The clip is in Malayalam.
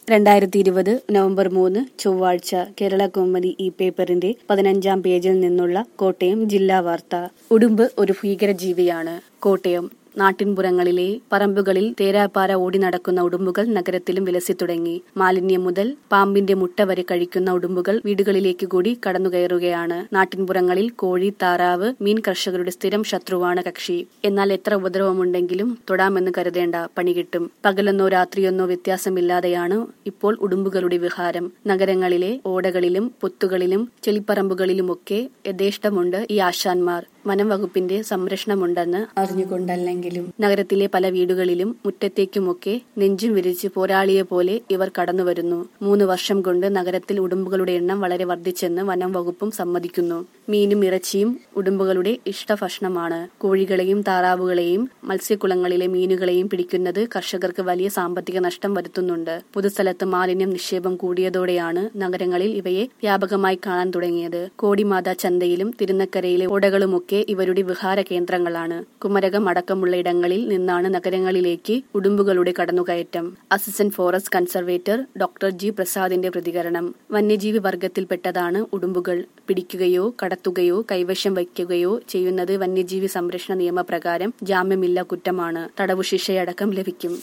രണ്ടായിരത്തി ഇരുപത് നവംബർ മൂന്ന് ചൊവ്വാഴ്ച കേരള കൗമുദി ഈ പേപ്പറിന്റെ പതിനഞ്ചാം പേജിൽ നിന്നുള്ള കോട്ടയം ജില്ലാ വാർത്ത ഉടുമ്പ് ഒരു ഭീകരജീവിയാണ് കോട്ടയം നാട്ടിൻപുറങ്ങളിലെ പറമ്പുകളിൽ തേരാപ്പാര ഓടി നടക്കുന്ന ഉടുമ്പുകൾ നഗരത്തിലും വിലസിത്തുടങ്ങി മാലിന്യം മുതൽ പാമ്പിന്റെ മുട്ട വരെ കഴിക്കുന്ന ഉടുമ്പുകൾ വീടുകളിലേക്ക് കൂടി കടന്നുകയറുകയാണ് നാട്ടിൻപുറങ്ങളിൽ കോഴി താറാവ് മീൻ കർഷകരുടെ സ്ഥിരം ശത്രുവാണ് കക്ഷി എന്നാൽ എത്ര ഉപദ്രവമുണ്ടെങ്കിലും തൊടാമെന്ന് കരുതേണ്ട പണി കിട്ടും പകലെന്നോ രാത്രിയെന്നോ വ്യത്യാസമില്ലാതെയാണ് ഇപ്പോൾ ഉടുമ്പുകളുടെ വിഹാരം നഗരങ്ങളിലെ ഓടകളിലും പൊത്തുകളിലും ചെളിപ്പറമ്പുകളിലുമൊക്കെ യഥേഷ്ടമുണ്ട് ഈ ആശാന്മാർ വനം വകുപ്പിന്റെ സംരക്ഷണമുണ്ടെന്ന് അറിഞ്ഞുകൊണ്ടല്ലെങ്കിലും നഗരത്തിലെ പല വീടുകളിലും മുറ്റത്തേക്കുമൊക്കെ നെഞ്ചും വിരിച്ച് പോരാളിയെ പോലെ ഇവർ കടന്നുവരുന്നു മൂന്ന് വർഷം കൊണ്ട് നഗരത്തിൽ ഉടുമ്പുകളുടെ എണ്ണം വളരെ വർദ്ധിച്ചെന്ന് വനം വകുപ്പും സമ്മതിക്കുന്നു മീനും ഇറച്ചിയും ഉടുമ്പുകളുടെ ഇഷ്ടഭക്ഷണമാണ് കോഴികളെയും താറാവുകളെയും മത്സ്യക്കുളങ്ങളിലെ മീനുകളെയും പിടിക്കുന്നത് കർഷകർക്ക് വലിയ സാമ്പത്തിക നഷ്ടം വരുത്തുന്നുണ്ട് പൊതുസ്ഥലത്ത് മാലിന്യം നിക്ഷേപം കൂടിയതോടെയാണ് നഗരങ്ങളിൽ ഇവയെ വ്യാപകമായി കാണാൻ തുടങ്ങിയത് കോടിമാത ചന്തയിലും തിരുനക്കരയിലെ ഓടകളുമൊക്കെ ഇവരുടെ വിഹാര കേന്ദ്രങ്ങളാണ് കുമരകം അടക്കമുള്ള ഇടങ്ങളിൽ നിന്നാണ് നഗരങ്ങളിലേക്ക് ഉടുമ്പുകളുടെ കടന്നുകയറ്റം assistant forest conservator doctor G പ്രസാദിന്റെ പ്രതികരണം വന്യജീവി വർഗത്തിൽപ്പെട്ടതാണ് ഉടുമ്പുകൾ പിടിക്കുകയോ കടത്തുകയോ കൈവശം വയ്ക്കുകയോ ചെയ്യുന്നത് വന്യജീവി സംരക്ഷണ നിയമപ്രകാരം ജാമ്യമില്ല കുറ്റമാണ് തടവു ശിക്ഷയടക്കം ലഭിക്കും